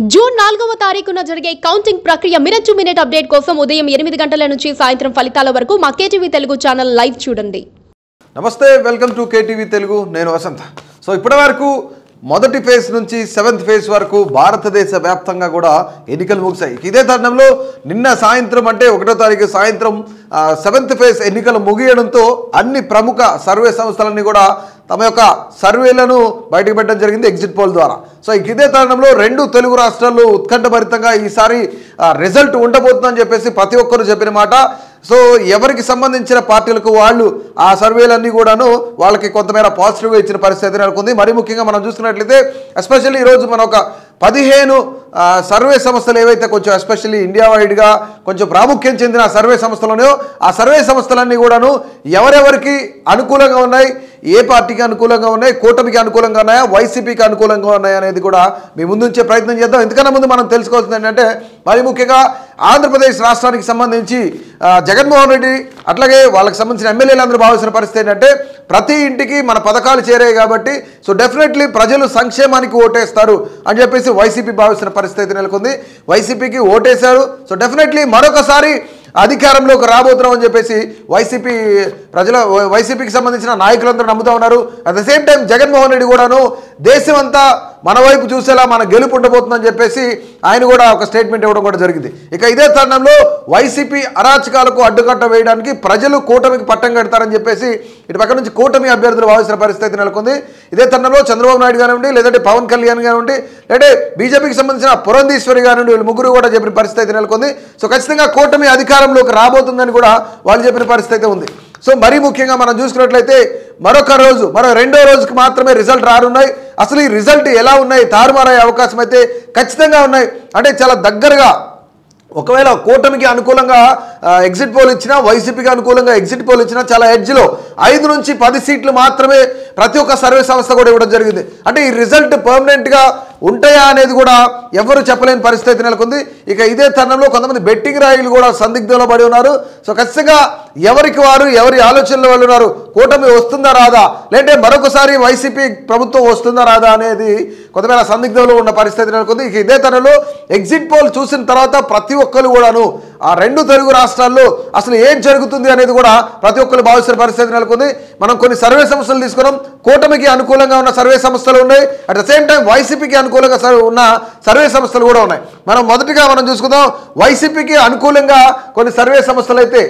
June నాలుగవ తారీఖున జరిగే కౌంటింగ్ ప్రక్రియ మినిట్ టు మినిట్ అప్డేట్ కోసం ఉదయం ఎనిమిది గంటల నుంచి సాయంత్రం ఫలితాల వరకు మా కేటీవీ తెలుగు ఛానల్ లైవ్ చూడండి నమస్తే వెల్కమ్ టు కేటీవీ తెలుగు నేను వసంత్ సో ఇప్పటి వరకు మొదటి ఫేజ్ నుంచి సెవెంత్ ఫేజ్ వరకు భారతదేశ వ్యాప్తంగా కూడా ఎన్నికలు ముగిశాయి ఇదే తరుణంలో నిన్న సాయంత్రం అంటే ఒకటో తారీఖు సాయంత్రం ఆ, సెవెంత్ ఫేజ్ ఎన్నికలు ముగియడంతో అన్ని ప్రముఖ సర్వే సంస్థలన్నీ కూడా తమ యొక్క సర్వేలను బయటకు పెట్టడం జరిగింది ఎగ్జిట్ పోల్ ద్వారా సో ఇదే తరుణంలో రెండు తెలుగు రాష్ట్రాల్లో ఉత్కంఠభరితంగా ఈసారి రిజల్ట్ ఉండబోతుందని చెప్పేసి ప్రతి ఒక్కరు చెప్పిన మాట సో ఎవరికి సంబంధించిన పార్టీలకు వాళ్ళు ఆ సర్వేలన్నీ కూడాను వాళ్ళకి కొంతమేర పాజిటివ్గా ఇచ్చిన పరిస్థితి నెలకొంది మరి ముఖ్యంగా మనం చూసుకున్నట్లయితే ఎస్పెషల్లీ ఈరోజు మనం ఒక పదిహేను ఆ, సర్వే సంస్థలు ఏవైతే కొంచెం ఎస్పెషల్లీ ఇండియా వైడ్గా కొంచెం ప్రాముఖ్యం చెందిన సర్వే సంస్థలు ఉన్నాయో ఆ సర్వే సంస్థలన్నీ కూడాను ఎవరెవరికి అనుకూలంగా ఉన్నాయి ఏ పార్టీకి అనుకూలంగా ఉన్నాయి కూటమికి అనుకూలంగా ఉన్నాయా వైసీపీకి అనుకూలంగా ఉన్నాయా అనేది కూడా మీ ముందుంచే ప్రయత్నం చేద్దాం ఎందుకన్నా ముందు మనం తెలుసుకోవాల్సింది ఏంటంటే మరి ముఖ్యంగా ఆంధ్రప్రదేశ్ రాష్ట్రానికి సంబంధించి ఆ, జగన్మోహన్ రెడ్డి అట్లాగే వాళ్ళకి సంబంధించిన ఎమ్మెల్యేలందరూ భావిస్తున్న పరిస్థితి ఏంటంటే ప్రతి ఇంటికి మన పథకాలు చేరాయి కాబట్టి సో డెఫినెట్లీ ప్రజలు సంక్షేమానికి ఓటేస్తారు అని చెప్పేసి వైసీపీ భావిస్తున్న పరిస్థితి నెలకొంది వైసీపీకి ఓటేశారు సో డెఫినెట్లీ మరొకసారి అధికారంలోకి రాబోతున్నాం అని చెప్పేసి వైసీపీ ప్రజల వైసీపీకి సంబంధించిన నాయకులందరూ నమ్ముతా ఉన్నారు at the same time Jaganmohan Reddy కూడాను దేశం అంతా మన వైపు చూసేలా మన గెలుపు ఉండబోతుందని చెప్పేసి ఆయన కూడా ఒక స్టేట్మెంట్ ఇవ్వడం కూడా జరిగింది ఇక ఇదే తరుణంలో వైసీపీ అరాచకాలకు అడ్డుకట్ట వేయడానికి ప్రజలు కూటమికి పట్టం కడతారని చెప్పేసి ఇటు పక్క నుంచి కూటమి అభ్యర్థులు భావిస్తున్న పరిస్థితి నెలకొంది ఇదే తరుణంలో చంద్రబాబు నాయుడు కానివ్వండి లేదంటే పవన్ కళ్యాణ్ కానివ్వండి లేదంటే బీజేపీకి సంబంధించిన పురంధీశ్వరి కానివ్వండి వీళ్ళు ముగ్గురు కూడా చెప్పిన పరిస్థితి నెలకొంది సో ఖచ్చితంగా కూటమి అధికారంలోకి రాబోతుందని కూడా వాళ్ళు చెప్పిన పరిస్థితి ఉంది సో మరీ ముఖ్యంగా మనం చూసుకున్నట్లయితే మరొక రోజు మరో రెండో రోజుకి మాత్రమే రిజల్ట్ రానున్నాయి అసలు ఈ రిజల్ట్ ఎలా ఉన్నాయి తారుమారయ్యే అవకాశం అయితే ఖచ్చితంగా ఉన్నాయి అంటే చాలా దగ్గరగా ఒకవేళ కూటమికి అనుకూలంగా ఆ, ఎగ్జిట్ పోల్ ఇచ్చినా వైసీపీకి అనుకూలంగా ఎగ్జిట్ పోల్ ఇచ్చినా చాలా ఎడ్జ్లో ఐదు నుంచి పది సీట్లు మాత్రమే ప్రతి ఒక్క సర్వే సంస్థ కూడా ఇవ్వడం జరిగింది అంటే ఈ రిజల్ట్ పర్మనెంట్గా ఉంటాయా అనేది కూడా ఎవరు చెప్పలేని పరిస్థితి నెలకొంది ఇక ఇదే తరుణంలో కొంతమంది బెట్టింగ్ రాయిలు కూడా సందిగ్ధంలో పడి ఉన్నారు సో ఖచ్చితంగా ఎవరికి వారు ఎవరి ఆలోచనలో వాళ్ళు ఉన్నారు కూటమి వస్తుందా రాదా లేదంటే మరొకసారి వైసీపీ ప్రభుత్వం వస్తుందా రాదా అనేది కొంతమేర సందిగ్ధంలో ఉన్న పరిస్థితి నెలకొంది ఇక ఇదే తరుణంలో ఎగ్జిట్ పోల్ చూసిన తర్వాత ప్రతి ఒక్కరు కూడాను ఆ రెండు తెలుగు రాష్ట్రాల్లో అసలు ఏం జరుగుతుంది అనేది కూడా ప్రతి ఒక్కరు భావిస్తున్న పరిస్థితి నెలకొంది మనం కొన్ని సర్వే సంస్థలు తీసుకున్నాం కూటమికి అనుకూలంగా ఉన్న సర్వే సంస్థలు ఉన్నాయి అట్ ద సేమ్ టైం వైసీపీకి అనుకూలంగా సర్వే ఉన్న సర్వే సంస్థలు కూడా ఉన్నాయి మనం మొదటిగా మనం చూసుకుందాం వైసీపీకి అనుకూలంగా కొన్ని సర్వే సంస్థలు అయితే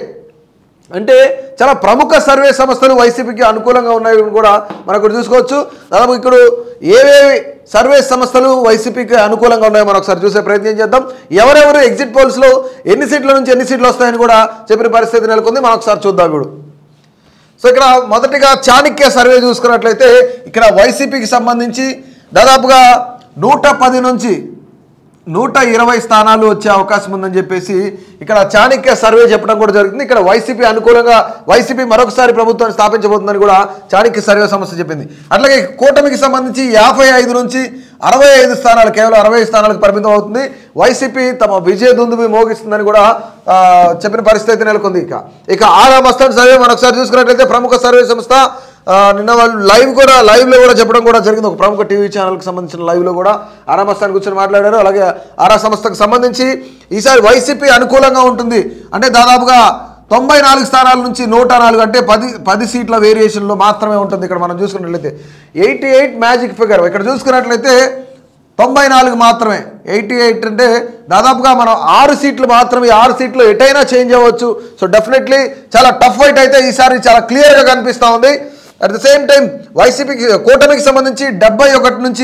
అంటే చాలా ప్రముఖ సర్వే సంస్థలు వైసీపీకి అనుకూలంగా ఉన్నాయి కూడా మనం ఇక్కడ చూసుకోవచ్చు దాదాపు ఇక్కడ ఏవేవి సర్వే సంస్థలు వైసీపీకి అనుకూలంగా ఉన్నాయో మనం ఒకసారి చూసే ప్రయత్నం చేద్దాం ఎవరెవరు ఎగ్జిట్ పోల్స్లో ఎన్ని సీట్ల నుంచి ఎన్ని సీట్లు వస్తాయని కూడా చెప్పిన పరిస్థితి నెలకొంది మనం ఒకసారి చూద్దాం ఇప్పుడు సో ఇక్కడ మొదటిగా చాణక్య సర్వే చూసుకున్నట్లయితే ఇక్కడ వైసీపీకి సంబంధించి దాదాపుగా నూట పది నుంచి నూట ఇరవై స్థానాలు వచ్చే అవకాశం ఉందని చెప్పేసి ఇక్కడ చాణక్య సర్వే చెప్పడం కూడా జరుగుతుంది ఇక్కడ వైసీపీ అనుకూలంగా వైసీపీ మరొకసారి ప్రభుత్వాన్ని స్థాపించబోతుందని కూడా చాణక్య సర్వే సంస్థ చెప్పింది అట్లాగే కూటమికి సంబంధించి యాభై ఐదు నుంచి అరవై ఐదు స్థానాలు కేవలం అరవై స్థానాలకు పరిమితం అవుతుంది వైసీపీ తమ విజయ దుందుబి మోగిస్తుందని కూడా ఆ, చెప్పిన పరిస్థితి నెలకొంది ఇక ఇక ఆరా మస్తాన్ సర్వే మనం ఒకసారి చూసుకున్నట్లయితే ప్రముఖ సర్వే సంస్థ ఆ, నిన్న వాళ్ళు లైవ్ కూడా లైవ్లో కూడా చెప్పడం కూడా జరిగింది ఒక ప్రముఖ టీవీ ఛానల్కి సంబంధించిన లైవ్లో కూడా ఆరా మస్తాన్ కూర్చొని మాట్లాడారు అలాగే ఆరా సంస్థకు సంబంధించి ఈసారి వైసీపీ అనుకూలంగా ఉంటుంది అంటే దాదాపుగా తొంభై నాలుగు స్థానాల నుంచి నూట నాలుగు అంటే పది పది సీట్ల వేరియేషన్లో మాత్రమే ఉంటుంది ఇక్కడ మనం చూసుకున్నట్లయితే ఎయిటీ ఎయిట్ మ్యాజిక్ ఫిగర్ ఇక్కడ చూసుకున్నట్లయితే తొంభై నాలుగు మాత్రమే ఎయిటీ ఎయిట్ అంటే దాదాపుగా మనం ఆరు సీట్లు మాత్రమే ఈ ఆరు సీట్లు ఎటైనా చేంజ్ అవ్వచ్చు సో డెఫినెట్లీ చాలా టఫ్ ఫైట్ అయితే ఈసారి చాలా క్లియర్గా కనిపిస్తూ ఉంది అట్ ద సేమ్ టైం వైసీపీకి కూటమికి సంబంధించి డెబ్బై ఒకటి నుంచి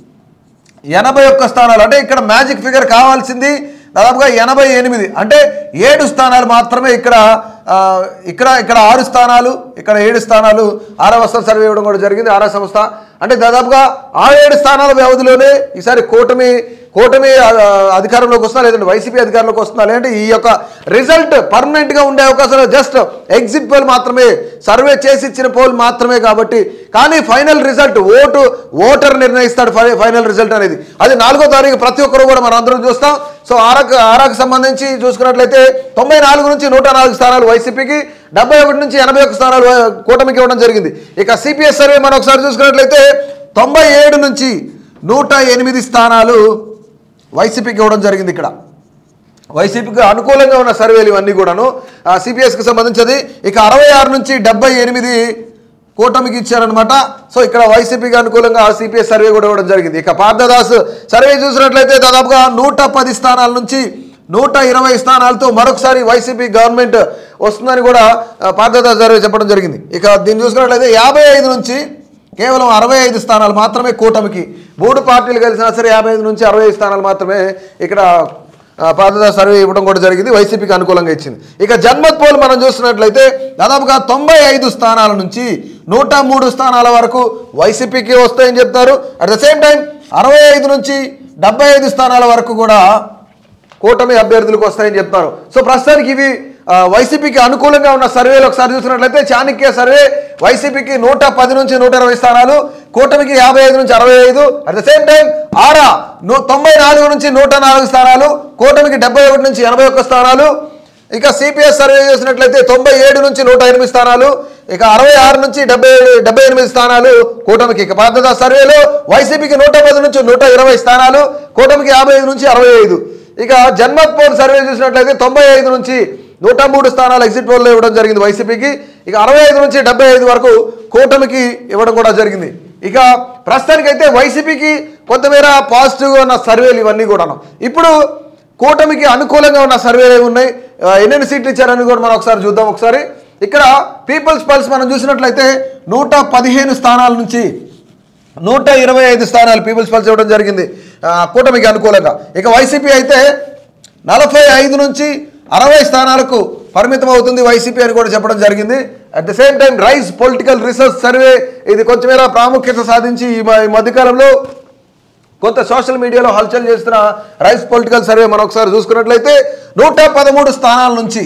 ఎనభై ఒక్క స్థానాలు అంటే ఇక్కడ మ్యాజిక్ ఫిగర్ కావాల్సింది దాదాపుగా ఎనభై ఎనిమిది అంటే ఏడు స్థానాలు మాత్రమే ఇక్కడ ఆ, ఇక్కడ ఇక్కడ ఆరు స్థానాలు ఇక్కడ ఏడు స్థానాలు ఆరో సంస్థ సర్వే ఇవ్వడం కూడా జరిగింది ఆరో సంస్థ అంటే దాదాపుగా ఆ ఏడు స్థానాల వ్యవధిలోనే ఈసారి కూటమి కూటమి ఆ, అధికారంలోకి వస్తుందా లేదంటే వైసీపీ అధికారంలోకి వస్తుందా లేదంటే ఈ యొక్క రిజల్ట్ పర్మనెంట్గా ఉండే అవకాశం లేదు జస్ట్ ఎగ్జిట్ పోల్ మాత్రమే సర్వే చేసి ఇచ్చిన పోల్ మాత్రమే కాబట్టి కానీ ఫైనల్ రిజల్ట్ ఓటు ఓటర్ నిర్ణయిస్తాడు ఫై- ఫైనల్ రిజల్ట్ అనేది అది నాలుగో తారీఖు ప్రతి ఒక్కరు కూడా మనం అందరం చూస్తాం సో ఆరాకు ఆరాకు సంబంధించి చూసుకున్నట్లయితే తొంభై నాలుగు నుంచి నూట నాలుగు స్థానాలు వైసీపీకి డెబ్బై ఒకటి నుంచి ఎనభై ఒక్క స్థానాలు ఆ, కూటమికి ఇవ్వడం జరిగింది ఇక సిపిఎస్ సర్వే మనం ఒకసారి చూసుకున్నట్లయితే తొంభై ఏడు నుంచి నూట ఎనిమిది స్థానాలు వైసీపీకి ఇవ్వడం జరిగింది ఇక్కడ వైసీపీకి అనుకూలంగా ఉన్న సర్వేలు ఇవన్నీ కూడాను సిపిఎస్కి సంబంధించింది ఇక అరవై ఆరు నుంచి డెబ్బై ఎనిమిది కూటమికి ఇచ్చారనమాట సో ఇక్కడ వైసీపీకి అనుకూలంగా సిపిఎస్ సర్వే కూడా ఇవ్వడం జరిగింది ఇక పార్థదాస్ సర్వే చూసినట్లయితే దాదాపుగా నూట పది స్థానాల నుంచి నూట ఇరవై స్థానాలతో మరొకసారి వైసీపీ గవర్నమెంట్ వస్తుందని కూడా ఆ, పార్థదాస్ సర్వే చెప్పడం జరిగింది ఇక దీన్ని చూసుకున్నట్లయితే యాభై ఐదు నుంచి కేవలం అరవై ఐదు స్థానాలు మాత్రమే కూటమికి మూడు పార్టీలు కలిసినా సరే యాభై ఐదు నుంచి అరవై ఐదు స్థానాలు మాత్రమే ఇక్కడ ఆ, పాదద సర్వే ఇవ్వడం కూడా జరిగింది వైసీపీకి అనుకూలంగా ఇచ్చింది ఇక జన్మత్ పోల్ మనం చూస్తున్నట్లయితే దాదాపుగా తొంభై ఐదు స్థానాల నుంచి నూట మూడు స్థానాల వరకు వైసీపీకి వస్తాయని చెప్తారు అట్ ద సేమ్ టైం అరవై ఐదు నుంచి డెబ్బై ఐదు స్థానాల వరకు కూడా కూటమి అభ్యర్థులకు వస్తాయని చెప్తారు సో ప్రస్తుతానికి ఇవి ఆ, వైసీపీకి అనుకూలంగా ఉన్న సర్వేలు ఒకసారి చూసినట్లయితే చాణక్య సర్వే వైసీపీకి నూట పది నుంచి నూట ఇరవై స్థానాలు కూటమికి యాభై ఐదు నుంచి అరవై ఐదు at the same time Aara ను తొంభై నాలుగు నుంచి నూట నాలుగు స్థానాలు కూటమికి డెబ్బై ఒకటి నుంచి ఎనభై ఒక్క స్థానాలు ఇక సిపిఎస్ సర్వే చేసినట్లయితే తొంభై ఏడు నుంచి నూట ఎనిమిది స్థానాలు ఇక అరవై ఆరు నుంచి డెబ్బై డెబ్బై ఎనిమిది స్థానాలు కూటమికి ఇక బాధ్యత సర్వేలో వైసీపీకి నూట పది నుంచి నూట ఇరవై స్థానాలు కూటమికి యాభై ఐదు నుంచి అరవై ఐదు ఇక జన్మత్ పోల్ సర్వే చూసినట్లయితే తొంభై ఐదు నుంచి నూట మూడు స్థానాలు ఎగ్జిట్ పోల్లో ఇవ్వడం జరిగింది వైసీపీకి ఇక అరవై ఐదు నుంచి డెబ్బై ఐదు వరకు కూటమికి ఇవ్వడం కూడా జరిగింది ఇక ప్రస్తుతానికైతే వైసీపీకి కొంతమేర పాజిటివ్గా ఉన్న సర్వేలు ఇవన్నీ కూడాను ఇప్పుడు కూటమికి అనుకూలంగా ఉన్న సర్వేలు ఏమి ఉన్నాయి ఆ, ఎన్నెన్ని సీట్లు ఇచ్చారని కూడా మనం ఒకసారి చూద్దాం ఒకసారి ఇక్కడ పీపుల్స్ పల్స్ మనం చూసినట్లయితే నూట పదిహేను స్థానాల నుంచి నూట ఇరవై ఐదు స్థానాలు పీపుల్స్ పల్స్ ఇవ్వడం జరిగింది ఆ, కూటమికి అనుకూలంగా ఇక వైసీపీ అయితే నలభై ఐదు నుంచి అరవై స్థానాలకు పరిమితం అవుతుంది వైసీపీ అని కూడా చెప్పడం జరిగింది at the same time rise political research survey ఇది కొంచెమేర ప్రాముఖ్యత సాధించి ఈ మ- ఈ మధ్యకాలంలో కొంత సోషల్ మీడియాలో హల్చల్ చేస్తున్న రైస్ పొలిటికల్ సర్వే మనం ఒకసారి చూసుకున్నట్లయితే నూట పదమూడు స్థానాల నుంచి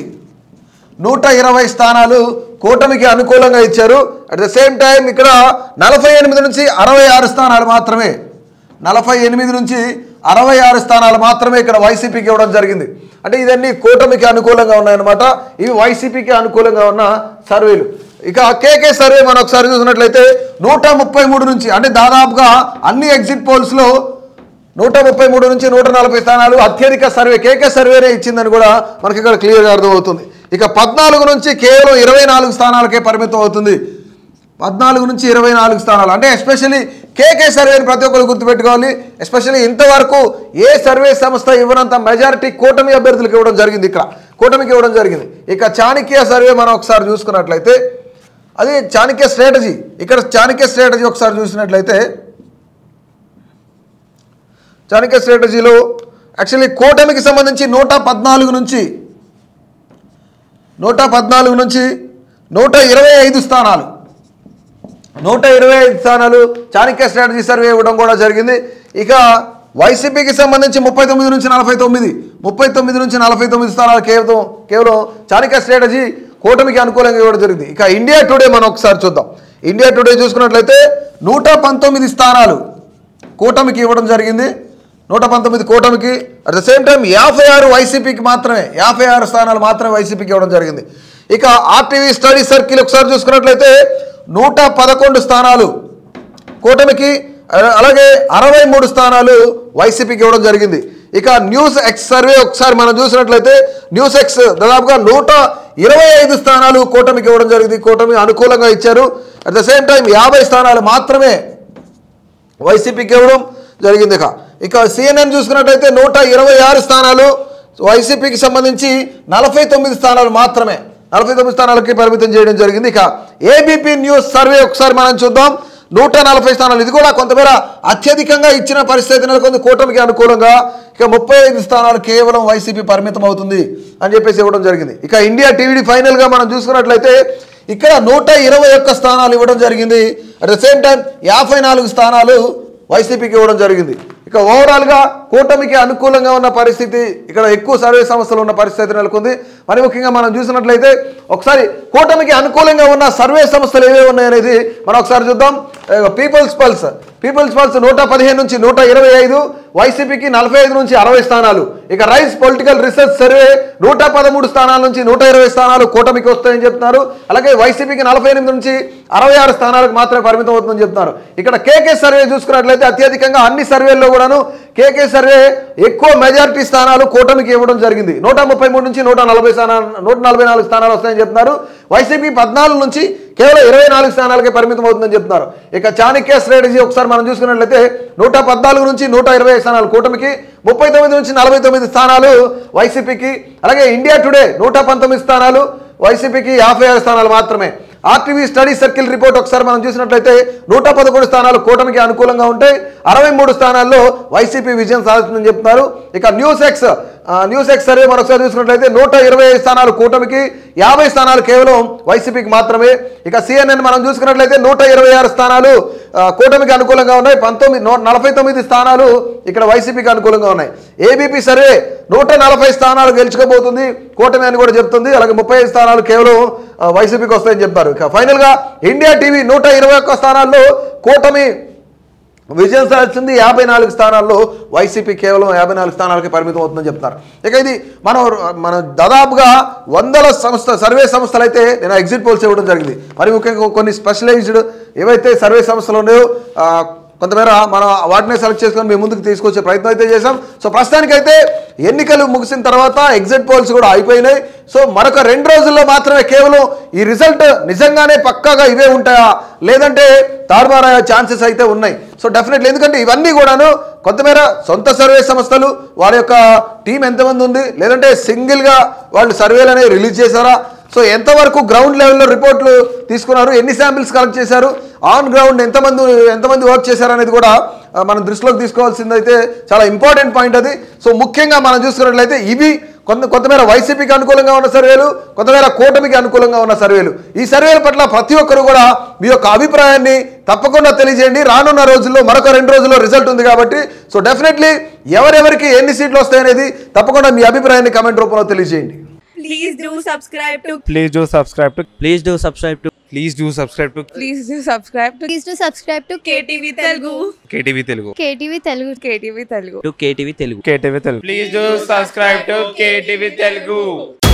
నూట ఇరవై స్థానాలు కూటమికి అనుకూలంగా ఇచ్చారు అట్ ద సేమ్ టైం ఇక్కడ నలభై ఎనిమిది నుంచి అరవై ఆరు స్థానాలు మాత్రమే నలభై ఎనిమిది నుంచి అరవై ఆరు స్థానాలు మాత్రమే ఇక్కడ వైసీపీకి ఇవ్వడం జరిగింది అంటే ఇదన్నీ కూటమికి అనుకూలంగా ఉన్నాయన్నమాట ఇవి వైసీపీకి అనుకూలంగా ఉన్న సర్వేలు ఇక కేకే సర్వే మనం ఒకసారి చూసినట్లయితే నూట ముప్పై మూడు నుంచి అంటే దాదాపుగా అన్ని ఎగ్జిట్ పోల్స్లో నూట ముప్పై మూడు నుంచి నూట నలభై స్థానాలు అత్యధిక సర్వే కేకే సర్వేనే ఇచ్చిందని కూడా మనకి ఇక్కడ క్లియర్గా అర్థమవుతుంది ఇక పద్నాలుగు నుంచి కేవలం ఇరవై నాలుగు స్థానాలకే పరిమితం అవుతుంది పద్నాలుగు నుంచి ఇరవై నాలుగు స్థానాలు అంటే ఎస్పెషల్లీ కేకే సర్వేని ప్రతి ఒక్కరు గుర్తుపెట్టుకోవాలి ఎస్పెషల్లీ ఇంతవరకు ఏ సర్వే సంస్థ ఇవ్వనంత మెజారిటీ కూటమి అభ్యర్థులకు ఇవ్వడం జరిగింది ఇక్కడ కూటమికి ఇవ్వడం జరిగింది ఇక చాణక్య సర్వే మనం ఒకసారి చూసుకున్నట్లయితే అది చాణక్య స్ట్రాటజీ ఇక్కడ చాణక్య స్ట్రాటజీ ఒకసారి చూసినట్లయితే చాణక్య స్ట్రాటజీలో యాక్చువల్లీ కూటమికి సంబంధించి నూట పద్నాలుగు నుంచి నూట పద్నాలుగు నుంచి నూట ఇరవై ఐదు స్థానాలు నూట ఇరవై ఐదు స్థానాలు చాణక్య స్ట్రాటజీ సర్వే ఇవ్వడం కూడా జరిగింది ఇక వైసీపీకి సంబంధించి ముప్పై తొమ్మిది నుంచి నలభై తొమ్మిది ముప్పై తొమ్మిది నుంచి నలభై తొమ్మిది స్థానాలు కేవలం కేవలం చాణక్య స్ట్రాటజీ కూటమికి అనుకూలంగా ఇవ్వడం జరిగింది ఇక ఇండియా టుడే మనం ఒకసారి చూద్దాం ఇండియా టుడే చూసుకున్నట్లయితే నూట పంతొమ్మిది స్థానాలు కూటమికి ఇవ్వడం జరిగింది నూట పంతొమ్మిది కూటమికి అట్ ద సేమ్ టైం యాభై ఆరు వైసీపీకి మాత్రమే యాభై ఆరు స్థానాలు మాత్రమే వైసీపీకి ఇవ్వడం జరిగింది ఇక ఆర్టీవీ స్టడీ సర్కిల్ ఒకసారి చూసుకున్నట్లయితే నూట పదకొండు స్థానాలు కూటమికి అ- అలాగే అరవై మూడు స్థానాలు వైసీపీకి ఇవ్వడం జరిగింది ఇక న్యూస్ ఎక్స్ సర్వే ఒకసారి మనం చూసినట్లయితే న్యూస్ ఎక్స్ దాదాపుగా నూట ఇరవై ఐదు స్థానాలు కూటమికి ఇవ్వడం జరిగింది కూటమి అనుకూలంగా ఇచ్చారు అట్ ద సేమ్ టైం యాభై స్థానాలు మాత్రమే వైసీపీకి ఇవ్వడం జరిగింది ఇక ఇక సిఎన్ఎన్ చూసుకున్నట్టయితే నూట ఇరవై ఆరు స్థానాలు వైసీపీకి సంబంధించి నలభై తొమ్మిది స్థానాలు మాత్రమే నలభై తొమ్మిది స్థానాలకి పరిమితం చేయడం జరిగింది ఇక ఏబీపీ న్యూస్ సర్వే ఒకసారి మనం చూద్దాం నూట నలభై స్థానాలు ఇది కూడా కొంతమేర అత్యధికంగా ఇచ్చిన పరిస్థితి నెలకొంది కూటమికి అనుకూలంగా ఇక ముప్పై ఐదు స్థానాలు కేవలం వైసీపీ పరిమితం అవుతుంది అని చెప్పేసి ఇవ్వడం జరిగింది ఇక ఇండియా టీవీ ఫైనల్గా మనం చూసుకున్నట్లయితే ఇక్కడ నూట ఇరవై ఒక్క స్థానాలు ఇవ్వడం జరిగింది అట్ ద సేమ్ టైం యాభై నాలుగు స్థానాలు వైసీపీకి ఇవ్వడం జరిగింది ఇక ఓవరాల్గా కూటమికి అనుకూలంగా ఉన్న పరిస్థితి ఇక్కడ ఎక్కువ సర్వే సంస్థలు ఉన్న పరిస్థితి నెలకొంది మరి ముఖ్యంగా మనం చూసినట్లయితే ఒకసారి కూటమికి అనుకూలంగా ఉన్న సర్వే సంస్థలు ఏవే ఉన్నాయనేది మనం ఒకసారి చూద్దాం పీపుల్స్ పల్స్ పీపుల్స్ పల్స్ నూట పదిహేను నుంచి నూట ఇరవై ఐదు వైసీపీకి నలభై ఐదు నుంచి అరవై స్థానాలు ఇక రైస్ పొలిటికల్ రీసెర్చ్ సర్వే నూట పదమూడు స్థానాల నుంచి నూట ఇరవై స్థానాలు కూటమికి వస్తాయని చెప్తున్నారు అలాగే వైసీపీకి నలభై ఎనిమిది నుంచి అరవై ఆరు స్థానాలకు మాత్రమే పరిమితం అవుతుందని చెప్తున్నారు ఇక్కడ కేకే సర్వే చూసుకున్నట్లయితే అత్యధికంగా అన్ని సర్వేల్లో కూడాను కేకే సర్వే ఎక్కువ మెజారిటీ స్థానాలు కూటమికి ఇవ్వడం జరిగింది నూట ముప్పై మూడు నుంచి నూట నలభై స్థానాలు నూట నలభై నాలుగు స్థానాలు వస్తాయని చెప్తున్నారు వైసీపీ పద్నాలుగు నుంచి కేవలం ఇరవై నాలుగు స్థానాలకే పరిమితం అవుతుందని చెప్తున్నారు ఇక చాణక్య స్ట్రాటజీ ఒకసారి మనం చూసుకున్నట్లయితే నూట పద్నాలుగు నుంచి నూట ఇరవై స్థానాలు కూటమికి ముప్పై తొమ్మిది నుంచి నలభై తొమ్మిది స్థానాలు వైసీపీకి అలాగే ఇండియా టుడే నూట పంతొమ్మిది స్థానాలు వైసీపీకి యాభై ఆరు స్థానాలు మాత్రమే ఆర్టీవీ స్టడీ సర్కిల్ రిపోర్ట్ ఒకసారి మనం చూసినట్లయితే నూట పదకొండు స్థానాలు కూటమికి అనుకూలంగా ఉంటాయి అరవై మూడు స్థానాల్లో వైసీపీ విజయం సాధిస్తుందని చెప్తున్నారు ఇక న్యూస్ ఎక్స్ ఆ, న్యూస్ ఎక్స్ సర్వే మరొకసారి చూసుకున్నట్లయితే నూట ఇరవై ఐదు స్థానాలు కూటమికి యాభై స్థానాలు కేవలం వైసీపీకి మాత్రమే ఇక సిఎన్ఎన్ మనం చూసుకున్నట్లయితే నూట ఇరవై ఆరు స్థానాలు ఆ, కూటమికి అనుకూలంగా ఉన్నాయి పంతొమ్మిది నూట నలభై తొమ్మిది స్థానాలు ఇక్కడ వైసీపీకి అనుకూలంగా ఉన్నాయి ఏబీపీ సర్వే నూట నలభై స్థానాలు గెలుచుకోబోతుంది కూటమి అని కూడా చెప్తుంది అలాగే ముప్పై ఐదు స్థానాలు కేవలం ఆ, వైసీపీకి వస్తాయని చెప్తారు ఇక ఫైనల్గా ఇండియా టీవీ నూట ఇరవై ఒక్క స్థానాల్లో కూటమి విజయం సాధించింది యాభై నాలుగు స్థానాల్లో వైసీపీ కేవలం యాభై నాలుగు స్థానాలకి పరిమితం అవుతుందని చెప్తున్నారు ఇక ఇది మనం మన దాదాపుగా వందల సంస్థ సర్వే సంస్థలు అయితే నేను ఎగ్జిట్ పోల్స్ ఇవ్వడం జరిగింది మరి ముఖ్యంగా కొన్ని స్పెషలైజ్డ్ ఏవైతే సర్వే సంస్థలు ఉన్నాయో ఆ, కొంతమేర మనం వాటినే సెలెక్ట్ చేసుకొని మేము ముందుకు తీసుకొచ్చే ప్రయత్నం అయితే చేశాం సో ప్రస్తుతానికైతే ఎన్నికలు ముగిసిన తర్వాత ఎగ్జిట్ పోల్స్ కూడా అయిపోయినాయి సో మరొక రెండు రోజుల్లో మాత్రమే కేవలం ఈ రిజల్ట్ నిజంగానే పక్కాగా ఇవే ఉంటాయా లేదంటే తారుమారయ్యే ఛాన్సెస్ అయితే ఉన్నాయి సో డెఫినెట్లీ ఎందుకంటే ఇవన్నీ కూడాను కొంతమేర సొంత సర్వే సంస్థలు వాళ్ళ యొక్క టీం ఎంతమంది ఉంది లేదంటే సింగిల్గా వాళ్ళు సర్వేలు అనేవి రిలీజ్ చేశారా సో ఎంతవరకు గ్రౌండ్ లెవెల్లో రిపోర్ట్లు తీసుకున్నారు ఎన్ని శాంపిల్స్ కలెక్ట్ చేశారు ఆన్ గ్రౌండ్ ఎంతమంది ఎంతమంది వర్క్ చేశారు అనేది కూడా ఆ, మనం దృష్టిలోకి తీసుకోవాల్సిందైతే చాలా ఇంపార్టెంట్ పాయింట్ అది సో ముఖ్యంగా మనం చూసుకున్నట్లయితే ఇవి కొంత కొంతమేర వైసీపీకి అనుకూలంగా ఉన్న సర్వేలు కొంతమేర కూటమికి అనుకూలంగా ఉన్న సర్వేలు ఈ సర్వేల పట్ల ప్రతి ఒక్కరు కూడా మీ యొక్క అభిప్రాయాన్ని తప్పకుండా తెలియజేయండి రానున్న రోజుల్లో మరొక రెండు రోజుల్లో రిజల్ట్ ఉంది కాబట్టి సో డెఫినెట్లీ ఎవరెవరికి ఎన్ని సీట్లు వస్తాయనేది తప్పకుండా మీ అభిప్రాయాన్ని కమెంట్ రూపంలో తెలియజేయండి Please do subscribe to Please do subscribe to Please do subscribe to please do subscribe to please do subscribe to please to subscribe to KTV Telugu KTV Telugu. KTV Telugu KTV Telugu to KTV Telugu. KTV Telugu. Please do subscribe to KTV Telugu.